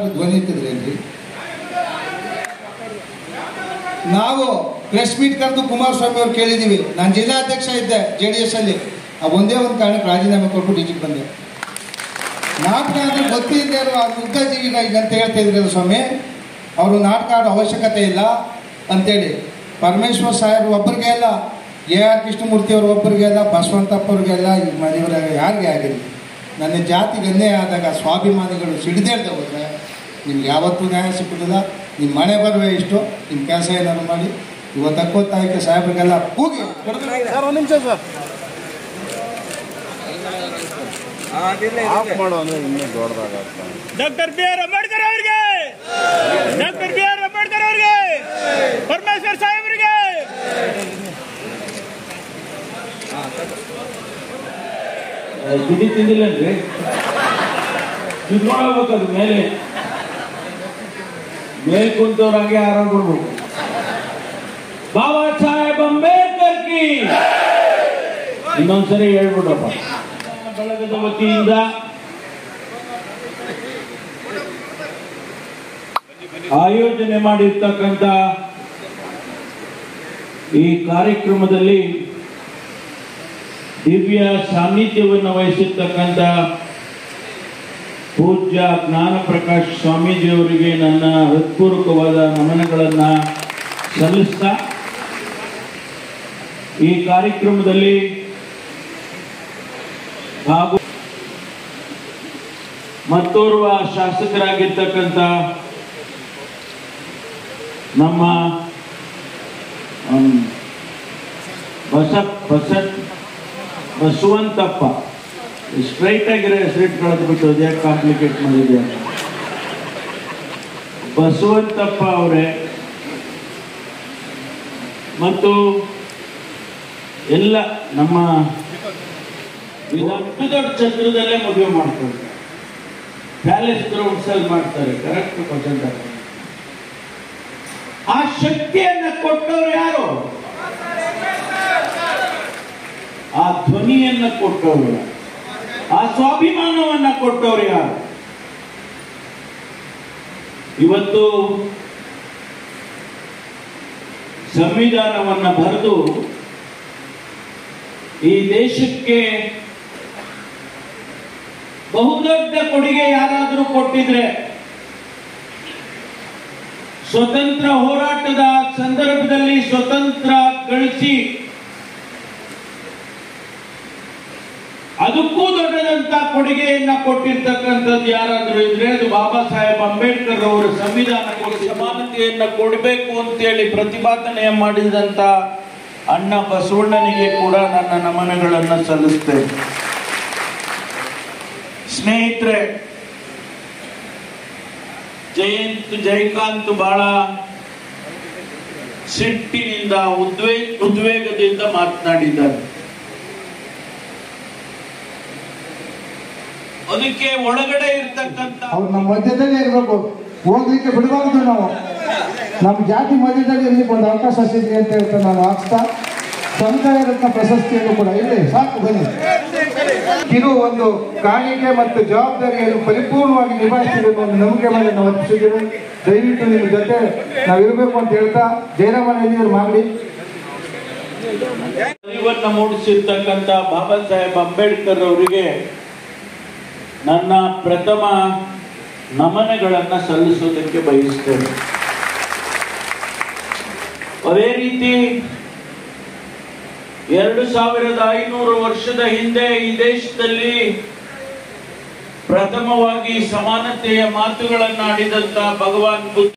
ಯಾರಾದ್ರೂ ಧ್ವನಿ ಎತ್ತಿದ್ರೇನ್ರಿ ನಾವು ಪ್ರೆಸ್ ಮೀಟ್ ಕರೆದು ಕುಮಾರಸ್ವಾಮಿ ಅವ್ರು ಕೇಳಿದೀವಿ ನಾನು ಜಿಲ್ಲಾಧ್ಯಕ್ಷ ಇದ್ದೆ ಜೆ ಡಿ ಎಸ್ ಅಲ್ಲಿ ಆ ಒಂದೇ ಒಂದು ಕಾರಣಕ್ಕೆ ರಾಜೀನಾಮೆ ಕೊಟ್ಬಿಟ್ಟು ಈಚೆಗೆ ಬಂದೆ ನಾಟಕ ಅಂದ್ರೆ ಗೊತ್ತಿಲ್ಲದೆ ಇರುವ ಮುಗ್ಧ ಜೀವಿಗಳಿಗೆ ಅಂತ ಹೇಳ್ತಾ ಇದ್ರಲ್ಲ ಸ್ವಾಮಿ ಅವರು ನಾಟಕ ಆಡೋ ಅವಶ್ಯಕತೆ ಇಲ್ಲ ಅಂತೇಳಿ ಪರಮೇಶ್ವರ್ ಸಾಹೇಬ್ ಒಬ್ಬರಿಗೆ ಅಲ್ಲ ಎ ಆರ್ ಕೃಷ್ಣಮೂರ್ತಿ ಅವ್ರ ಒಬ್ಬರಿಗೆ ಅಲ್ಲ ಬಸವಂತಪ್ಪವ್ರಿಗೆ ಅಲ್ಲ ಇವರ ಯಾರಿಗೆ ಆಗಿರಲಿ ನನ್ನ ಜಾತಿಗೆ ಅನ್ಯಾಯ ಆದಾಗ ಸ್ವಾಭಿಮಾನಿಗಳು ಸಿಡಿದೇಳ್ದೆ ಹೋದ್ರೆ ನಿಮ್ಗೆ ಯಾವತ್ತೂ ನ್ಯಾಯ ಸಿಕ್ಕುದಿಲ್ಲ ನಿಮ್ಮ ಮನೆ ಬರುವೆ ಇಷ್ಟು ನಿಮ್ಮ ಕೆಲಸ ಏನಾದ್ರು ಮಾಡಿ ಇವತ್ತು ಹಕ್ಕೊತ್ತಾಯಕ್ಕೆ ಸಾಹೇಬ್ರಿಗೆಲ್ಲ ಹೋಗಿ ಸರ್ ಒಂದು ನಿಮಿಷ ಸರ್ ಆಫ್ ಮಾಡು ಅಂದ್ರೆ ಇನ್ನೂ ದೊಡ್ಡದಾಗತ್ತೆ ಡಾಕ್ಟರ್ ಬಿ ಆರ್ ಅಂಬೇಡ್ಕರ್ ಅವರಿಗೆ ಡಾಕ್ಟರ್ ಬಿ ಆರ್ ಅಂಬೇಡ್ಕರ್ ಅವರಿಗೆ ಪರಮೇಶ್ವರ್ ಸಾಹೇಬರಿಗೆ ತಿಂಡಿ ತಿಂದಿಲ್ಲನ್ರಿ ತಿನ್ಕೊಳ್ಬೇಕು ಅದ್ರ ಮೇಲೆ ಮೇಲೆ ಕುಂತವ್ರು ಹಂಗೆ ಆರಾಮ್ ಬಿಡ್ಬೇಕು ಬಾಬಾ ಸಾಹೇಬ್ ಅಂಬೇಡ್ಕರ್ ಕಿ ಇನ್ನೊಂದ್ಸರಿ ಹೇಳ್ಬಿಡಪ್ಪ ಬಳಗದ ವತಿಯಿಂದ ಆಯೋಜನೆ ಮಾಡಿರ್ತಕ್ಕಂಥ ಈ ಕಾರ್ಯಕ್ರಮದಲ್ಲಿ ದಿವ್ಯ ಸಾನ್ನಿಧ್ಯವನ್ನು ವಹಿಸಿರ್ತಕ್ಕಂಥ ಪೂಜ್ಯ ಜ್ಞಾನ ಪ್ರಕಾಶ್ ಸ್ವಾಮೀಜಿಯವರಿಗೆ ನನ್ನ ಹೃತ್ಪೂರ್ವಕವಾದ ನಮನಗಳನ್ನ ಸಲ್ಲಿಸ್ತಾ ಈ ಕಾರ್ಯಕ್ರಮದಲ್ಲಿ ಹಾಗೂ ಮತ್ತೋರ್ವ ಶಾಸಕರಾಗಿರ್ತಕ್ಕಂಥ ನಮ್ಮ ಹ್ಮ್, ಬಸ ಬಸ ಬಸವಂತಪ್ಪ ಸ್ಟ್ರೈಟ್ ಆಗಿರೋ ಹೆಸರಿಟ್ಟು ಕಳೆದು ಬಿಟ್ಟು ಯಾಕೆ ಕಾಂಪ್ಲಿಕೇಟ್ ಮಾಡಿದೆ ಬಸವಂತಪ್ಪ ಅವರೇ ಮತ್ತು ಎಲ್ಲ ನಮ್ಮ ವಿಧಾನ ದೊಡ್ಡ ಛತ್ರದಲ್ಲೇ ಮದುವೆ ಮಾಡ್ತಾರೆ ಪ್ಯಾಲೇಸ್ ಗ್ರೌಂಡ್ಸ್ ಅಲ್ಲಿ ಮಾಡ್ತಾರೆ ಕರೆಕ್ಟ್ ಬಸವಂತ ಆ ಶಕ್ತಿಯನ್ನ ಕೊಟ್ಟವ್ರು ಯಾರು ಆ ಧ್ವನಿಯನ್ನ ಕೊಟ್ಟವರು ಯಾರು? ಆ ಸ್ವಾಭಿಮಾನವನ್ನ ಕೊಟ್ಟವರು ಯಾರು ಇವತ್ತು ಸಂವಿಧಾನವನ್ನ ಬರೆದು ಈ ದೇಶಕ್ಕೆ ಬಹುದೊಡ್ಡ ಕೊಡುಗೆ ಯಾರಾದರೂ ಕೊಟ್ಟಿದ್ರೆ ಸ್ವತಂತ್ರ ಹೋರಾಟದ ಸಂದರ್ಭದಲ್ಲಿ ಸ್ವತಂತ್ರ ಗಳಿಸಿ ಅದಕ್ಕೂ ದೊಡ್ಡದಂತ ಕೊಡುಗೆಯನ್ನ ಕೊಟ್ಟಿರ್ತಕ್ಕಂಥದ್ದು ಯಾರಾದ್ರೂ ಇದ್ರೆ ಅದು ಬಾಬಾ ಸಾಹೇಬ್ ಅಂಬೇಡ್ಕರ್ ಅವರ ಸಂವಿಧಾನಕ್ಕೆ ಸಮಾನತೆಯನ್ನ ಕೊಡಬೇಕು ಅಂತೇಳಿ ಪ್ರತಿಪಾದನೆ ಮಾಡಿದಂತ ಅಣ್ಣ ಬಸವಣ್ಣನಿಗೆ ಕೂಡ ನನ್ನ ನಮನಗಳನ್ನ ಸಲ್ಲಿಸ್ತೇನೆ ಸ್ನೇಹಿತರೆ ಜಯಂತ್ ಜಯಕಾಂತ್ ಬಹಳ ಸಿಟ್ಟಿನಿಂದ ಉದ್ವೇ ಉದ್ವೇಗದಿಂದ ಮಾತನಾಡಿದ್ದಾರೆ ಅದಕ್ಕೆ ಒಳಗಡೆ ಇರ್ತಕ್ಕಂಥ ಅವ್ರು ನಮ್ಮ ಮಧ್ಯದಲ್ಲೇ ಇರಬೇಕು ಹೋಗ್ಲಿಕ್ಕೆ ಬಿಡಬಾರ್ದು ನಾವು ನಮ್ಮ ಜಾತಿ ಮಧ್ಯದಲ್ಲಿ ಇರ್ಲಿಕ್ಕೆ ಒಂದು ಅವಕಾಶ ಸಿಗಲಿ ಅಂತ ಹೇಳ್ತಾ ನಾನು ಆಗ್ತಾ ಸಮುದಾಯ ರತ್ನ ಪ್ರಶಸ್ತಿಯನ್ನು ಕೂಡ ಇಲ್ಲಿ ಸಾಕು ಬನ್ನಿ ಇದು ಒಂದು ಕಾಣಿಕೆ ಮತ್ತು ಜವಾಬ್ದಾರಿಯನ್ನು ಪರಿಪೂರ್ಣವಾಗಿ ನಿಭಾಯಿಸಿದ ಒಂದು ನಂಬಿಕೆ ಮೇಲೆ ನಾವು ಅರ್ಪಿಸಿದ್ದೇವೆ ದಯವಿಟ್ಟು ನಿಮ್ಮ ಜೊತೆ ನಾವಿರಬೇಕು ಅಂತ ಹೇಳ್ತಾ ಜಯರಾಮನ ಎಲ್ಲಿದ್ರು ಮಾಡಿ ಅರಿವನ್ನ ಮೂಡಿಸಿರ್ತಕ್ಕಂಥ ಬಾಬಾ ಸಾಹೇಬ್ ಅಂಬೇಡ್ಕರ್ ಅವರಿಗೆ ನನ್ನ ಪ್ರಥಮ ನಮನಗಳನ್ನ ಸಲ್ಲಿಸೋದಕ್ಕೆ ಬಯಸ್ತೇನೆ ಅದೇ ರೀತಿ ಎರಡು ಸಾವಿರದ ಐನೂರು ವರ್ಷದ ಹಿಂದೆ ಈ ದೇಶದಲ್ಲಿ ಪ್ರಥಮವಾಗಿ ಸಮಾನತೆಯ ಮಾತುಗಳನ್ನಾಡಿದಂತ ಭಗವಾನ್ ಬುದ್ಧ